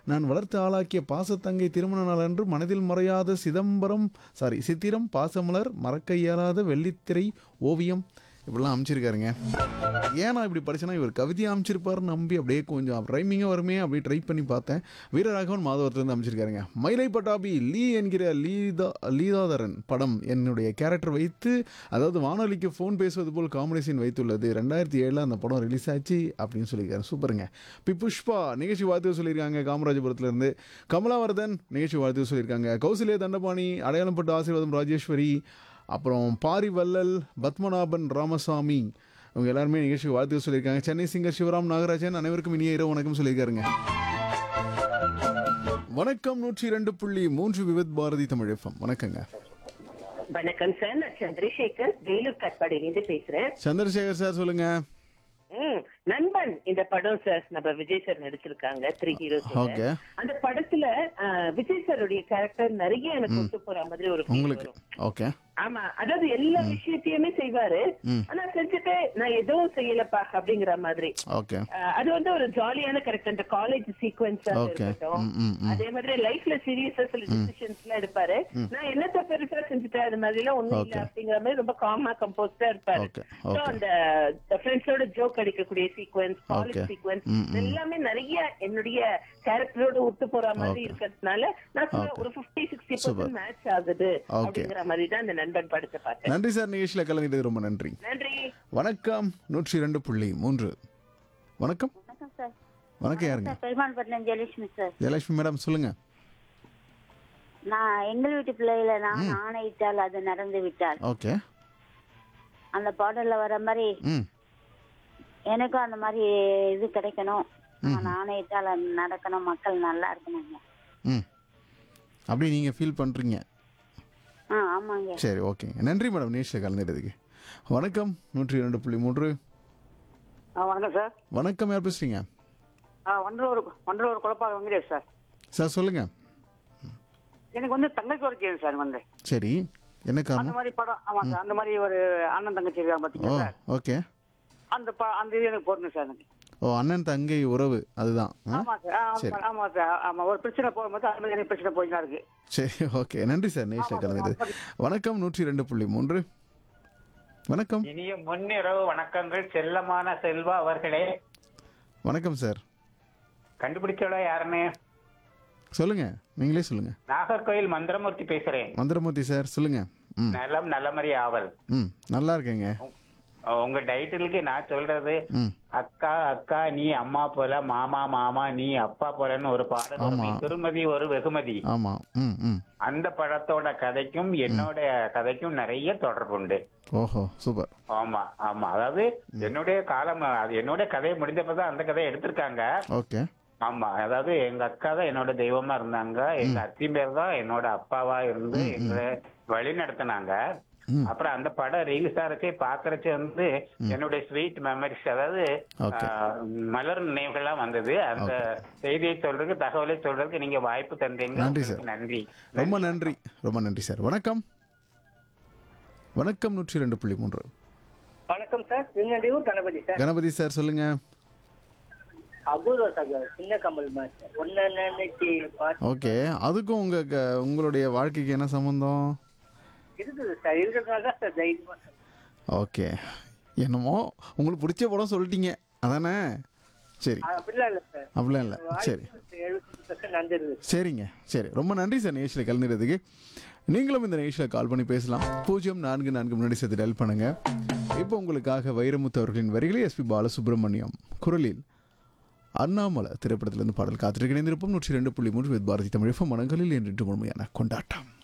நான் வளர்த்து ஆளாக்கிய பாசத்தங்கை திருமண நாள் அன்று மனதில் மறையாத சிதம்பரம் சாரி சித்திரம் பாசமலர் மறக்க இயலாத வெள்ளித்திரை ஓவியம் இப்படிலாம் அமைச்சிருக்காருங்க ஏன் நான் இப்படி படிச்சேன்னா இவர் கவிதையை அமைச்சிருப்பாருன்னு நம்பி அப்படியே கொஞ்சம் ரைமிங்காக வருமே அப்படி ட்ரை பண்ணி பார்த்தேன் வீரராகவன் மாதவரத்துலேருந்து அமைச்சிருக்காருங்க மயிலை பட்டாபி லீ என்கிற லீதா லீதாதரன் படம் என்னுடைய கேரக்டர் வைத்து அதாவது வானொலிக்கு ஃபோன் பேசுவது போல் காமெடி சீன் வைத்துள்ளது ரெண்டாயிரத்தி ஏழில் அந்த படம் ரிலீஸ் ஆச்சு அப்படின்னு சொல்லியிருக்காரு சூப்பருங்க பி புஷ்பா நிகழ்ச்சி வாழ்த்து சொல்லியிருக்காங்க காமராஜபுரத்துலேருந்து கமலாவர்தன் நிகழ்ச்சி வாழ்த்து சொல்லியிருக்காங்க கௌசல்யா தண்டபாணி அடையாளம் பட்டு ஆசீர்வாதம் ராஜேஸ்வரி அப்புறம் பாரி வள்ளல் பத்மநாபன் ராமசாமி இவங்க எல்லாருமே நிகழ்ச்சி வாழ்த்து சொல்லியிருக்காங்க சென்னை சிங்கர் சிவராம் நாகராஜன் அனைவருக்கும் இனிய இரவு வணக்கம் சொல்லியிருக்காருங்க வணக்கம் நூற்றி இரண்டு புள்ளி மூன்று விவித் பாரதி தமிழ் எஃப்எம் வணக்கங்க வணக்கம் சார் நான் சந்திரசேகர் வேலூர் கட்பாடியிலிருந்து பேசுறேன் சந்திரசேகர் சார் சொல்லுங்க ம், நண்பன் இந்த படம் சார் நம்ம விஜய் சார் நடிச்சிருக்காங்க த்ரீ ஹீரோஸ் Okay. அந்த படத்துல அஹ், விஜய் சாருடைய கேரக்டர் நிறைய எனக்கு ஒத்து போற மாதிரி ஒரு feel உங்களுக்கு வரும். ஓகே ஆமா அதாவது எல்லா விஷயத்தையுமே செய்வாரு ம். ஆனா செஞ்சுட்டு நான் எதுவும் செய்யலப்பா அப்படிங்கிற மாதிரி ஓகே அஹ், அது வந்து ஒரு ஜாலியான கேரக்டர் இந்த காலேஜ் சீக்வன்ஸா Okay. இருக்கட்டும் ம், ம், ம். அதே மாதிரி லைஃப்ல சீரியஸா சில டிசிஷன்ஸ் எல்லாம் எடுப்பாரு நான் என்னத்த பெருசா செஞ்சுட்டேன் அது மாதிரி எல்லாம் ஒண்ணும் இல்ல Okay. அப்படிங்கிற மாதிரி ரொம்ப காமா கம்போஸ்டா இருப்பாரு Okay, So, okay. அந்த ஃப்ரெண்ட்ஸோட ஜோக் அடிக்கக்கூடிய சீக்வன்ஸ் காலேஜ் Okay. சீக்வன்ஸ் ம், ம். எல்லாமே நிறைய என்னுடைய கேரக்டரோட ஒத்து போற மாதிரி Okay. இருக்கிறதுனால நான் சொல்றேன், Okay. ஒரு fifty sixty Super. Percent match ஆகுது Okay. அப்படிங்கிற மாதிரி தான் இந்த நண்பன் படத்தை பார்த்தேன் நன்றி சார் நிகழ்ச்சியில் கலந்துட்டது ரொம்ப நன்றி நன்றி வணக்கம் நூற்றி இரண்டு புள்ளி மூன்று வணக்கம் வணக்கம் சார் வணக்கம் யாருங்க sir Perumalpattinam Jayalakshmi sir Jayalakshmi madam சொல்லுங்க நான் எங்கள் வீட்டு பிள்ளையில நான் ஆணையிட்டால் அது நடந்து விட்டால் ஓகே அந்த பாடல்ல வர மாதிரி ம் எனக்கும் அந்த மாதிரி இது கிடைக்கணும் நான் ஆணையிட்டால் அது நடக்கணும் மக்கள் நல்லா இருக்கணுங்க ம் அப்படி நீங்கள் ஃபீல் பண்ணுறீங்க ஆ ஆமாங்க சரி ஓகேங்க நன்றி மேடம் நிகழ்ச்சியில் கலந்துட்டதுக்கு வணக்கம் நூற்றி இரண்டு புள்ளி மூன்று ஆ வணக்கம் சார் வணக்கம் யார் பேசுறீங்க ஆ ஒன்றரை ஒன்றரை குழப்பாக வெங்கடேஷ் சார் சார் சொல்லுங்க எனக்கு வந்து தங்கச்சி ஒரு கேள்வி சார் வந்து சரி என்ன அந்த காரணம் மாதிரி படம் ஆமா சார் அந்த மாதிரி ஒரு அண்ணன் தங்கச்சி இருக்காங்க ஓ பாத்தீங்களா சார் ஓகே அந்த ப அந்த இது எனக்கு போடணும் சார் எனக்கு ஓ அண்ணன் தங்கை உறவு அதுதான் ஆ? ஆமா சார் ஆ, சரி. ஆமா, ஆமா சார் ஆமா ஒரு பிரச்சனை போகும்போது அது மாதிரி எனக்கு பிரச்சனை போயிட்டு இருக்கு சரி ஓகே நன்றி சார் நிகழ்ச்சியில் கலந்துட்டது வணக்கம் நூற்றி ரெண்டு புள்ளி மூன்று வணக்கம் இனிய முன்னிரவு வணக்கங்கள் செல்லமான செல்வா அவர்களே வணக்கம் சார் கண்டுபிடிச்சோட யாருன்னு சொல்லுங்க நீங்களே சொல்லுங்க நாகர்கோயில் மந்திரமூர்த்தி பேசுறேன் மந்திரமூர்த்தி சார் சொல்லுங்க ம் நலம் நலமறி ஆவல் ம் நல்லா இருக்கேங்க உங்க டைட்டிலுக்கு நான் சொல்றது ம் அக்கா அக்கா நீ அம்மா போல மாமா மாமா நீ அப்பா போலன்னு ஒரு பாடல் வரும். ஆமா. திருமதி ஒரு வெகுமதி ஆமாம் ம் ம் அந்த படத்தோட கதைக்கும் என்னோட கதைக்கும் நிறைய தொடர்புண்டு ஓஹோ சூப்பர் ஆமா ஆமா அதாவது என்னுடைய காலம் அது என்னுடைய கதையை முடிஞ்சப்பதான் அந்த கதையை எடுத்திருக்காங்க ஓகே ஆமா அதாவது எங்க அக்கா தான் என்னோட தெய்வமா இருந்தாங்க எங்க அத்தி பேர் தான் என்னோட அப்பாவா இருந்து எங்களை வழி நடத்தினாங்க ம். அப்புறம் அந்த படம் ரிலீஸ் ஆகிறச்சே பாக்குறச்சே வந்து என்னுடைய ஸ்வீட் மெமரிஸ் அதாவது Okay. ஆஹ், மலர் நினைவுகள்லாம் வந்தது அந்த செய்தியை சொல்றதுக்கு தகவலை சொல்றதுக்கு நீங்க வாய்ப்பு தந்தீங்க நன்றி உங்களுக்கு சார். நன்றி ரொம்ப நன்றி ரொம்ப நன்றி சார் வணக்கம் வணக்கம் நூற்றி ரெண்டு புள்ளி மூன்று வணக்கம் sir Thirunelveloor Ganapathi sir Ganapathi sir சொல்லுங்க அபூர்வ சார் சின்ன கமல் சார் ஒன்னு நினைச்சு பார்த்து ஓகே அதுக்கும் உங்க க- உங்களுடைய வாழ்க்கைக்கு என்ன சம்பந்தம் இருக்குது சார் இருக்கிறதுனால தான் சார் தைரியமா சார் ஓகே என்னமோ உங்களுக்கு பிடிச்ச படம் சொல்லிட்டீங்க அதானே சரி அப்படிலாம் இல்லை சார் அப்படிலாம் இல்லை சரி எழுபத்தஞ்சு பர்சன்ட் நடந்துருது சரிங்க சரி ரொம்ப நன்றி சார் நிகழ்ச்சியில் கலந்துறதுக்கு நீங்களும் இந்த நிகழ்ச்சியில் கால் பண்ணி பேசலாம் பூஜ்ஜியம் நான்கு நான்கு முன்னாடி சேர்த்து டெல் பண்ணுங்க இப்போ உங்களுக்காக வைரமுத்து அவர்களின் வரிகளை எஸ்பி பாலசுப்ரமணியம் குரலில் அண்ணாமலை திரைப்படத்திலிருந்து பாடல் காத்திருக்க இணைந்திருப்போம் நூற்றி ரெண்டு புள்ளி மூன்று வித் பாரதி தமிழ் மனங்களில் என்று முழுமையான கொண்டாட்டம்